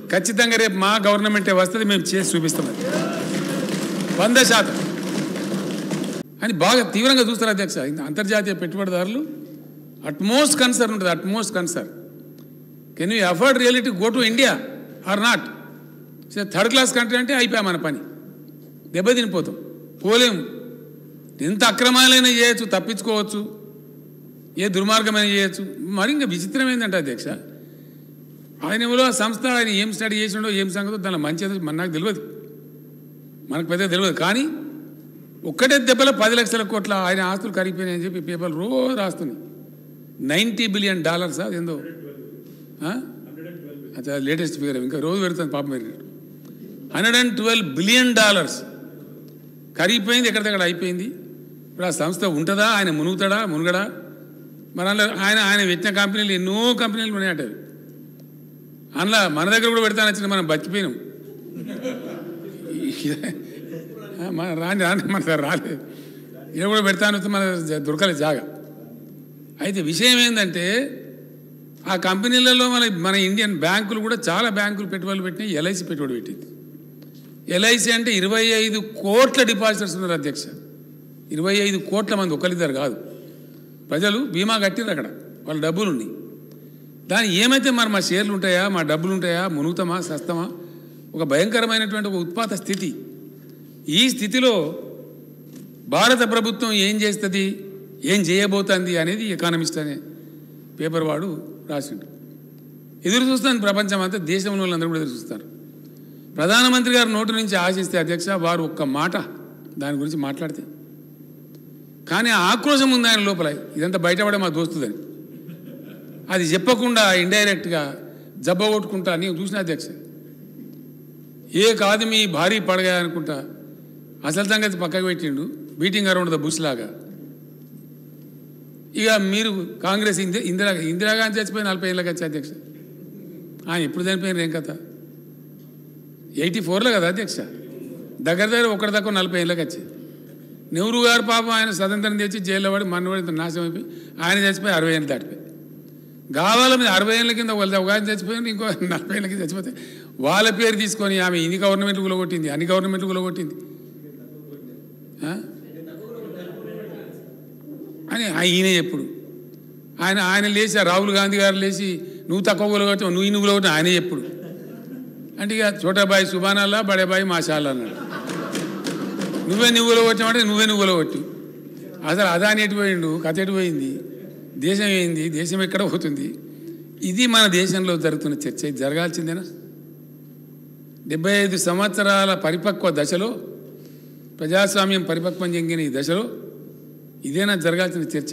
ఖచ్చితంగా రేపు మా గవర్నమెంటే వస్తుంది మేము చేసి చూపిస్తాం అది వంద శాతం అని బాగా తీవ్రంగా చూస్తారు అధ్యక్ష ఇంత అంతర్జాతీయ పెట్టుబడిదారులు అట్మోస్ట్ కన్సర్న్ ఉంటుంది utmost concern can you afford reality go to India or not third class country అంటే అయిపోయా మన పని దెబ్బతినిపోతాం పోలేము ఎంత అక్రమాలైనా చేయొచ్చు తప్పించుకోవచ్చు ఏ దుర్మార్గమైన చేయొచ్చు మరి ఇంకా విచిత్రం ఏంటంటే అధ్యక్ష ఆయన ఎవరో ఆ సంస్థ ఆయన ఏం స్టడీ చేసిండో ఏం సంగతో దానిలో మంచిదో మన నాకు తెలియదు మనకు పెద్దగా తెలియదు కానీ ఒక్కటే దెబ్బలో పది లక్షల కోట్ల ఆయన ఆస్తులు కరిగిపోయినాయని చెప్పి పేపర్లు రోజు రాస్తుంది నైంటీ బిలియన్ డాలర్స్ అదేందో అచ్చా లేటెస్ట్ ఫిగర్ ఇంకా రోజు పెడుతుంది పాపం మీరు hundred and twelve billion dollars కరిగిపోయింది ఎక్కడిదక్కడ అయిపోయింది ఇప్పుడు ఆ సంస్థ ఉంటుందా ఆయన మునుగుతాడా మునుగడా మరి అందులో ఆయన ఆయన పెట్టిన కంపెనీలు ఎన్నో కంపెనీలు ఉన్నాయట అవి. అందులో మన దగ్గర కూడా పెడతాను వచ్చిన మనం బతికిపోయినాం ఆ, మన రాని రాని మన దగ్గర రాలేదు ఇక్కడ కూడా పెడతాను వస్తే మన జ- దొరకలేదు జాగా అయితే విషయం ఏంటంటే ఆ కంపెనీలలో మన మన ఇండియన్ బ్యాంకులు కూడా చాలా బ్యాంకులు పెట్టుబడులు పెట్టినాయి ఎల్ఐసి పెట్టుబడి పెట్టింది ఎల్ఐసి అంటే ఇరవై ఐదు కోట్ల డిపాజిటర్స్ ఉన్నారు అధ్యక్ష ఇరవై ఐదు కోట్ల మంది ఒకరిద్దరు కాదు ప్రజలు బీమా కట్టిరు అక్కడ వాళ్ళ డబ్బులు ఉన్నాయి దాని ఏమైతే మరి మా షేర్లు ఉంటాయా మా డబ్బులు ఉంటాయా మునుగుతామా సస్తమా ఒక భయంకరమైనటువంటి ఒక ఉత్పాత స్థితి ఈ స్థితిలో భారత ప్రభుత్వం ఏం చేస్తుంది ఏం చేయబోతుంది అనేది ఎకానమిస్ట్ అనే పేపర్ వాడు రాసిండు ఎదురు చూస్తుంది ప్రపంచం అంతా దేశంలో వాళ్ళందరూ కూడా ఎదురు చూస్తారు ప్రధానమంత్రి గారు నోటి నుంచి ఆశిస్తే అధ్యక్ష వారు ఒక్క మాట దాని గురించి మాట్లాడితే కానీ ఆ ఆక్రోశం ఉంది ఆయన లోపల ఇదంతా బయటపడే మా దోస్తుదని అది చెప్పకుండా ఇండైరెక్ట్గా జబ్బ కొట్టుకుంటా నేను చూసిన అధ్యక్ష ఏ కాదు మీ భారీ పడగా అనుకుంటా అసలు సంగతి పక్కకు పెట్టిండు బీటింగ్ అరౌండ్ ద బుష్ లాగా ఇక మీరు కాంగ్రెస్ ఇంది ఇందిరా ఇందిరాగాంధీ చచ్చిపోయి నలభై ఏళ్ళకి వచ్చి అధ్యక్ష ఆయన ఎప్పుడు చనిపోయినారు ఏం కథ ఎయిటీ ఫోర్లో కదా అధ్యక్ష దగ్గర దగ్గర ఒకటి తక్కువ నలభై ఏళ్ళకి వచ్చి నెహ్రూ గారు పాపం ఆయన స్వతంత్రం తెచ్చి జైల్లో పడి మనవాడి నాశనం అయిపోయి ఆయన చచ్చిపోయి అరవై ఏళ్ళు దాటిపోయి గావాల మీద అరవై ఏళ్ళ కింద వాళ్ళ ఒక ఆయన చచ్చిపోయింది ఇంకో నలభై ఏళ్ళ కింద చచ్చిపోతే వాళ్ళ పేరు తీసుకొని ఆమె ఇన్ని గవర్నమెంట్ కొట్టింది అన్ని గవర్నమెంట్ కొట్టింది ఆ? అని ఈయన ఎప్పుడు ఆయన ఆయన లేచి ఆ రాహుల్ గాంధీ గారు లేచి నువ్వు తక్కువ కొలగొట్టావు నువ్వు ఇన్ని కొలగొట్టావు ఆయనే ఎప్పుడు అంటే ఇక చోటాబాయి సుబానాల్లా బడేబాయి మాషాల్లా అన్నాడు నువ్వే నువ్వు కొట్టామంటే నువ్వే నువ్వు కొట్టి అసలు అదాని ఎటు పోయిండు కథ ఎటు పోయింది దేశం ఏంది దేశం ఎక్కడ పోతుంది ఇది మన దేశంలో జరుగుతున్న చర్చ ఇది జరగాల్సిందేనా డెబ్బై ఐదు సంవత్సరాల పరిపక్వ దశలో ప్రజాస్వామ్యం పరిపక్వం చెందిన ఈ దశలో ఇదేనా జరగాల్సిన చర్చ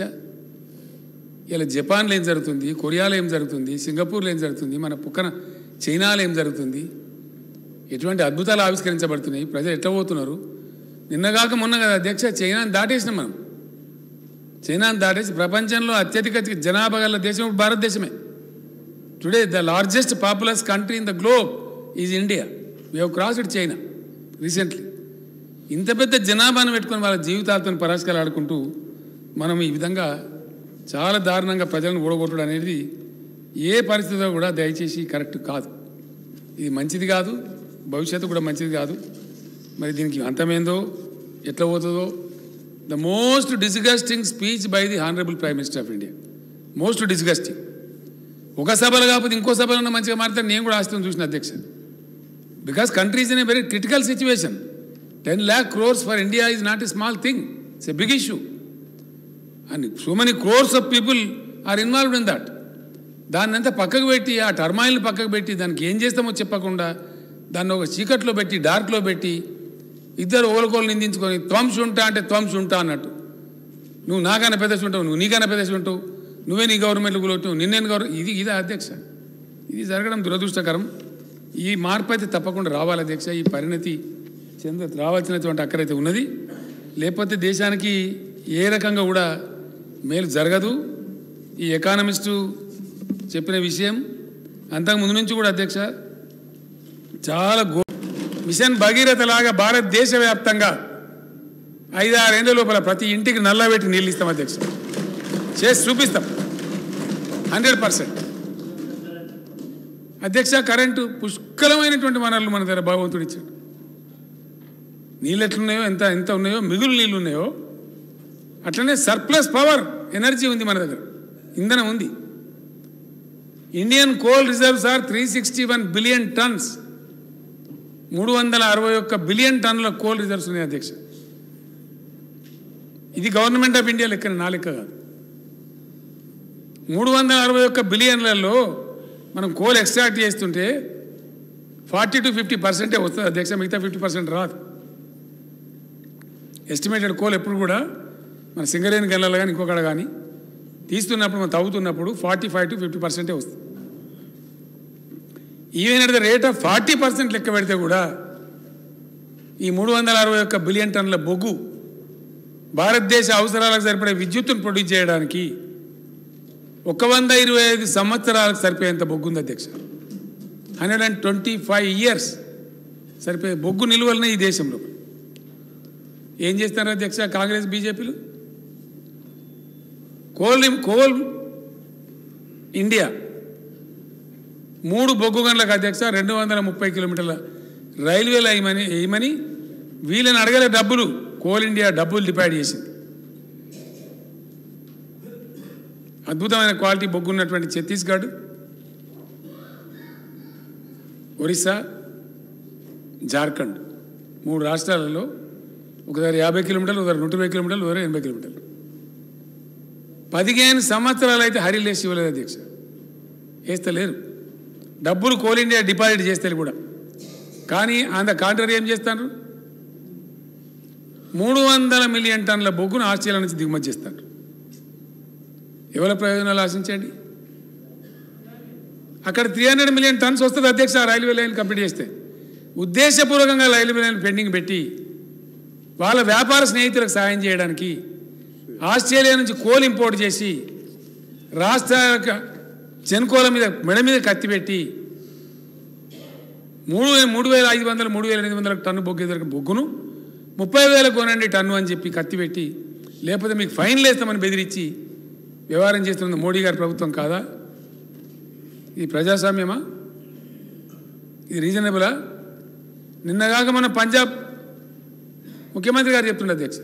ఇలా జపాన్లో ఏం జరుగుతుంది కొరియాలో ఏం జరుగుతుంది సింగపూర్లో ఏం జరుగుతుంది మన పుక్కన చైనాలో ఏం జరుగుతుంది ఎటువంటి అద్భుతాలు ఆవిష్కరించబడుతున్నాయి ప్రజలు ఎట్లా పోతున్నారు నిన్నగాక మొన్న కదా అధ్యక్ష చైనాని దాటేసినాం మనం చైనాని దాటేసి ప్రపంచంలో అత్యధిక జనాభా గల దేశం ఇప్పుడు భారతదేశమే today the largest populous country in the globe is India we have crossed China recently ఇంత పెద్ద జనాభాను పెట్టుకొని వాళ్ళ జీవితాలతో పరాస్కాలు ఆడుకుంటూ మనం ఈ విధంగా చాలా దారుణంగా ప్రజలను ఓడగొట్టడం అనేది ఏ పరిస్థితిలో కూడా దయచేసి కరెక్ట్ కాదు ఇది మంచిది కాదు భవిష్యత్తు కూడా మంచిది కాదు మరి దీనికి అంతమేందో ఎట్లా పోతుందో the most disgusting speech by the honourable prime minister of India most disgusting ఒక సభలో కాకపోతే ఇంకో సభలో మంచిగా మారితే నేను కూడా ఆస్తిని చూసిన అధ్యక్ష because countries in a very critical situation ten lakh crores for India is not a small thing it's a big issue and so many crores of people are involved in that దాన్ని అంతా పక్కకు పెట్టి ఆ టర్మాయిల్ని పక్కకు పెట్టి దానికి ఏం చేస్తామో చెప్పకుండా దాన్ని ఒక చీకట్లో పెట్టి డార్క్లో పెట్టి ఇద్దరు ఓలకోలు నిందించుకొని త్వంస్ ఉంటా అంటే త్వంస్ ఉంటా అన్నట్టు నువ్వు నాకన్నా పెద్ద ఉంటావు నువ్వు నీకన్నా పెద్ద ఉంటావు నువ్వే నీ గవర్నమెంట్ కొట్టు నిన్నేను గవర్నమెంట్ ఇది ఇదే అధ్యక్ష ఇది జరగడం దురదృష్టకరం ఈ మార్పు అయితే తప్పకుండా రావాలి అధ్యక్ష ఈ పరిణతి చెంద రావాల్సినటువంటి అక్కరైతే ఉన్నది లేకపోతే దేశానికి ఏ రకంగా కూడా మేలు జరగదు ఈ ఎకానమిస్టు చెప్పిన విషయం అంతకు ముందు నుంచి కూడా అధ్యక్ష చాలా గో మిషన్ భగీరథ లాగా భారతదేశ వ్యాప్తంగా ఐదారేళ్ల లోపల ప్రతి ఇంటికి నల్లబెట్టి నీళ్ళు ఇస్తాం అధ్యక్ష చేసి చూపిస్తాం హండ్రెడ్ పర్సెంట్ అధ్యక్ష కరెంటు పుష్కలమైనటువంటి వనరులు మన దగ్గర భగవంతుడు ఇచ్చాడు నీళ్ళు ఎట్లున్నాయో ఎంత ఎంత ఉన్నాయో మిగులు నీళ్ళు ఉన్నాయో అట్లనే సర్ప్లస్ పవర్ ఎనర్జీ ఉంది మన దగ్గర ఇంధనం ఉంది Indian coal reserves are three sixty one billion tons మూడు వందల అరవై ఒక్క బిలియన్ టన్నుల కోల్ రిజర్వ్స్ ఉన్నాయి అధ్యక్ష ఇది గవర్నమెంట్ ఆఫ్ ఇండియా లెక్క నా లెక్క కాదు మూడు వందల అరవై ఒక్క బిలియన్లలో మనం కోల్ ఎక్స్ట్రాక్ట్ చేస్తుంటే ఫార్టీ టు ఫిఫ్టీ పర్సెంటే వస్తుంది అధ్యక్ష మిగతా ఫిఫ్టీ పర్సెంట్ రాదు ఎస్టిమేటెడ్ కోల్ ఎప్పుడు కూడా మన సింగరేణి గల్లలో కానీ ఇంకొకడ కానీ తీస్తున్నప్పుడు మనం తవ్వుతున్నప్పుడు ఫార్టీ ఫైవ్ టు ఫిఫ్టీ పర్సెంటే వస్తుంది even at the rate of forty percent లెక్క పెడితే కూడా ఈ మూడు వందల అరవై ఒక్క బిలియన్ టన్నుల బొగ్గు భారతదేశ అవసరాలకు సరిపడే విద్యుత్తును ప్రొడ్యూస్ చేయడానికి ఒక వంద ఇరవై ఐదు సంవత్సరాలకు సరిపోయేంత బొగ్గు ఉంది అధ్యక్ష hundred and twenty five years సరిపోయే బొగ్గు నిలువలనే ఈ దేశంలో ఏం చేస్తారు అధ్యక్ష కాంగ్రెస్ బీజేపీలు కోల్ కోల్ ఇండియా మూడు బొగ్గు గంటలకు అధ్యక్ష రెండు వందల ముప్పై కిలోమీటర్ల రైల్వేలు వేయమని వేయమని వీళ్ళని అడగలే డబ్బులు కోల్ ఇండియా డబ్బులు డిపాయిడ్ చేసింది అద్భుతమైన క్వాలిటీ బొగ్గు ఉన్నటువంటి ఛత్తీస్గఢ్ ఒరిస్సా జార్ఖండ్ మూడు రాష్ట్రాలలో ఒకసారి యాభై కిలోమీటర్లు ఒకసారి నూట ఇరవై కిలోమీటర్లు ఒకసారి ఎనభై కిలోమీటర్లు పదిహేను సంవత్సరాలు అయితే హరిలేసి ఇవ్వలేదు అధ్యక్ష వేస్తలేరు డబ్బులు కోల్ ఇండియా డిపాజిట్ చేస్తే కూడా కానీ ఆన్ ద కాంట్రరీ ఏం చేస్తారు మూడు వందల మిలియన్ టన్నుల బొగ్గును ఆస్ట్రేలియా నుంచి దిగుమతి చేస్తారు ఎవరి ప్రయోజనాలు ఆశించండి అక్కడ త్రీ హండ్రెడ్ మిలియన్ టన్స్ వస్తుంది అధ్యక్ష ఆ రైల్వే లైన్ కంప్లీట్ చేస్తే ఉద్దేశపూర్వకంగా రైల్వే లైన్ పెండింగ్ పెట్టి వాళ్ళ వ్యాపార స్నేహితులకు సాయం చేయడానికి ఆస్ట్రేలియా నుంచి కోల్ ఇంపోర్ట్ చేసి రాష్ట్ర చెనుకోల మీద మెడ మీద కత్తి పెట్టి మూడు వే- మూడు వేల ఐదు వందలు మూడు వేల ఎనిమిది వందల టన్ను బొగ్గు ఎదురు బొగ్గును ముప్పై వేల కొనండి టన్ను అని చెప్పి కత్తి పెట్టి లేకపోతే మీకు ఫైన్ వేస్తామని బెదిరించి వ్యవహారం చేస్తున్న మోడీ గారి ప్రభుత్వం కాదా ఇది ప్రజాస్వామ్యమా ఇది రీజనబులా నిన్నగాక మన పంజాబ్ ముఖ్యమంత్రి గారు చెప్తుండే అధ్యక్ష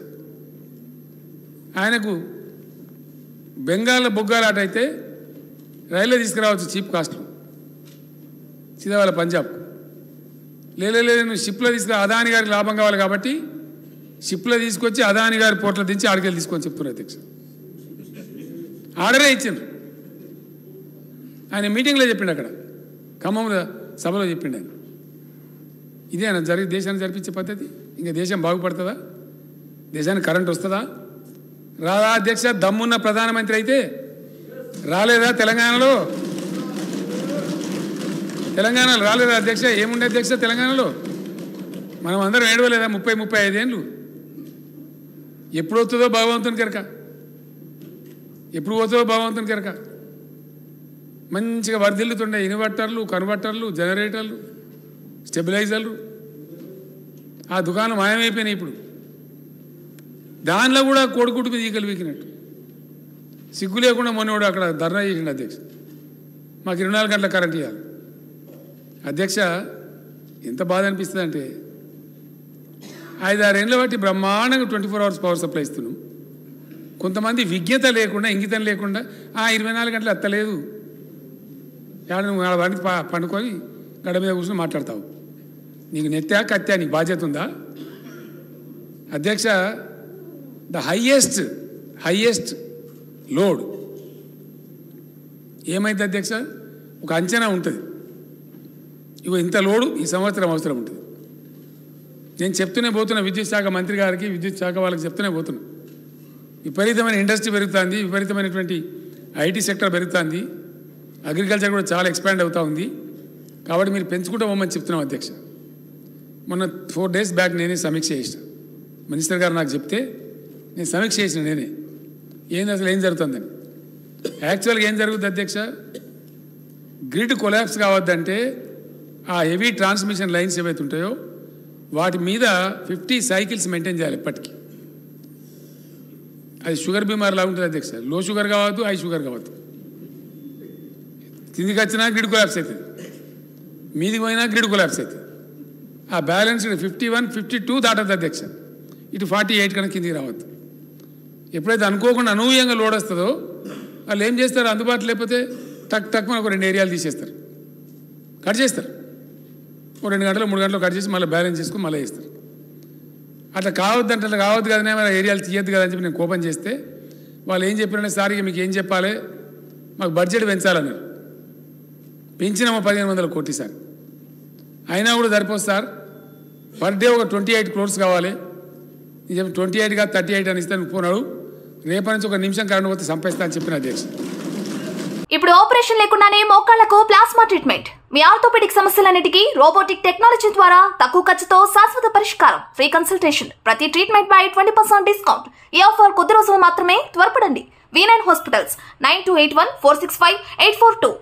ఆయనకు బెంగాల్ బొగ్గాలాట అయితే రైల్లో తీసుకురావచ్చు చీప్ కాస్ట్లో సీదావాల పంజాబ్ లేదు లేదు నువ్వు షిప్లో తీసుకురా అదాని గారికి లాభం కావాలి కాబట్టి షిప్లో తీసుకొచ్చి అదాని గారి పోర్ట్లో దించి ఆడికెళ్ళి తీసుకొని చెప్తున్నారు అధ్యక్ష ఆర్డరే ఇచ్చిండ్రు ఆయన మీటింగ్లో చెప్పిండు అక్కడ ఖమ్మంలో సభలో చెప్పిండు ఆయన ఇదే ఆయన జరిగి దేశాన్ని జరిపించే పద్ధతి ఇంకా దేశం బాగుపడుతుందా దేశానికి కరెంట్ వస్తుందా రాదా అధ్యక్ష దమ్మున్న ప్రధానమంత్రి అయితే రాలేదా తెలంగాణలో తెలంగాణలో రాలేదా అధ్యక్ష ఏముండే అధ్యక్ష తెలంగాణలో మనం అందరం ఏడవలేదా ముప్పై ముప్పై ఐదేళ్ళు ఎప్పుడు వస్తుందో భగవంతుని కెరక ఎప్పుడు పోతుందో భగవంతుని కెరక మంచిగా వర్ధిల్లుతుండే ఇన్వర్టర్లు కన్వర్టర్లు జనరేటర్లు స్టెబిలైజర్లు ఆ దుకాణం మాయమైపోయినాయి ఇప్పుడు దానిలో కూడా కోడిగుడ్డు మీద ఈకలు వీకినట్టు సిగ్గు లేకుండా మొన్నోడు అక్కడ ధర్నా చేసిండు అధ్యక్ష మాకు ఇరవై నాలుగు గంటల కరెంట్ ఇవ్వాలి అధ్యక్ష ఎంత బాధ అనిపిస్తుంది అంటే ఐదారేళ్ళ బట్టి బ్రహ్మాండంగా twenty four hours power supply ఇస్తున్నాం కొంతమంది విజ్ఞత లేకుండా ఇంగితం లేకుండా ఆ ఇరవై నాలుగు గంటలు ఎత్తలేదు ఏడ నువ్వు ఆడ వండి పా పండుకొని గడ మీద కూర్చొని మాట్లాడతావు నీకు నెత్తా కత్తా నీకు బాధ్యత ఉందా అధ్యక్ష ద హయ్యెస్ట్ హయ్యెస్ట్ లోడ్ ఏమైంది అధ్యక్ష ఒక అంచనా ఉంటుంది ఇగో ఇంత లోడు ఈ సంవత్సరం అవసరం ఉంటుంది నేను చెప్తూనే పోతున్నా విద్యుత్ శాఖ మంత్రి గారికి విద్యుత్ శాఖ వాళ్ళకి చెప్తూనే పోతున్నా విపరీతమైన ఇండస్ట్రీ పెరుగుతుంది విపరీతమైనటువంటి ఐటీ సెక్టర్ పెరుగుతుంది అగ్రికల్చర్ కూడా చాలా ఎక్స్పాండ్ అవుతూ ఉంది కాబట్టి మీరు పెంచుకుంటూ పోమని చెప్తున్నాం అధ్యక్ష మొన్న ఫోర్ డేస్ బ్యాక్ నేనే సమీక్ష చేసిన మినిస్టర్ గారు నాకు చెప్తే నేను సమీక్ష చేసిన నేనే ఏంది అసలు ఏం జరుగుతుందని యాక్చువల్గా ఏం జరుగుతుంది అధ్యక్ష గ్రిడ్ కొలాప్స్ కావద్దంటే ఆ హెవీ ట్రాన్స్మిషన్ లైన్స్ ఏవైతే ఉంటాయో వాటి మీద ఫిఫ్టీ సైకిల్స్ మెయింటైన్ చేయాలి ఎప్పటికీ అది షుగర్ బీమార్ లాగా ఉంటుంది అధ్యక్ష లో షుగర్ కావద్దు హై షుగర్ కావద్దు కిందికి వచ్చినా గ్రిడ్ కొలాప్స్ అవుతుంది మీది పోయినా గ్రిడ్ కొలాప్స్ అవుతుంది ఆ balance fifty one fifty two దాటద్దు అధ్యక్ష ఇటు ఫార్టీ ఎయిట్ కన్నా కిందికి రావద్దు ఎప్పుడైతే అనుకోకుండా అనూహ్యంగా లోడ్ వస్తుందో వాళ్ళు ఏం చేస్తారు అందుబాటులో లేకపోతే టక్ టక్ ఒక రెండు ఏరియాలు తీసేస్తారు కట్ చేస్తారు ఓ రెండు గంటలు మూడు గంటలు కట్ చేసి మళ్ళీ బ్యాలెన్స్ చేసుకుని మళ్ళీ వేస్తారు అట్లా కావద్దు అంటే అట్లా కావద్దు కదనే మరి ఏరియాలు తీయద్దు కదా అని చెప్పి నేను కోపం చేస్తే వాళ్ళు ఏం చెప్పారంటే సార్ ఇక మీకు ఏం చెప్పాలి మాకు బడ్జెట్ పెంచాలన్నారు పెంచినామా పదిహేను వందల కోటి సార్ అయినా కూడా సరిపోదు సార్ పర్ డే ఒక ట్వంటీ ఎయిట్ క్రోర్స్ కావాలి నిజం ట్వంటీ ఎయిట్ కాదు థర్టీ ఎయిట్ అని ఇస్తాను పోనాడు రేపటి నుంచి ఒక నిమిషం కరెంట్ పోతే సంపేస్తా అని చెప్పిన అధ్యక్ష ఇప్పుడు ఆపరేషన్ లేకుండానే మోకాళ్లకు ప్లాస్మా ట్రీట్మెంట్ మీ ఆర్థోపెడిక్ సమస్యలన్నిటికీ రోబోటిక్ టెక్నాలజీ ద్వారా తక్కువ ఖర్చుతో శాశ్వత పరిష్కారం ఫ్రీ కన్సల్టేషన్ ప్రతి ట్రీట్మెంట్ పై ట్వంటీ పర్సెంట్ డిస్కౌంట్ ఈ ఆఫర్ కొద్ది రోజులు మాత్రమే త్వరపడండి V nine hospitals nine two eight one four six five eight four two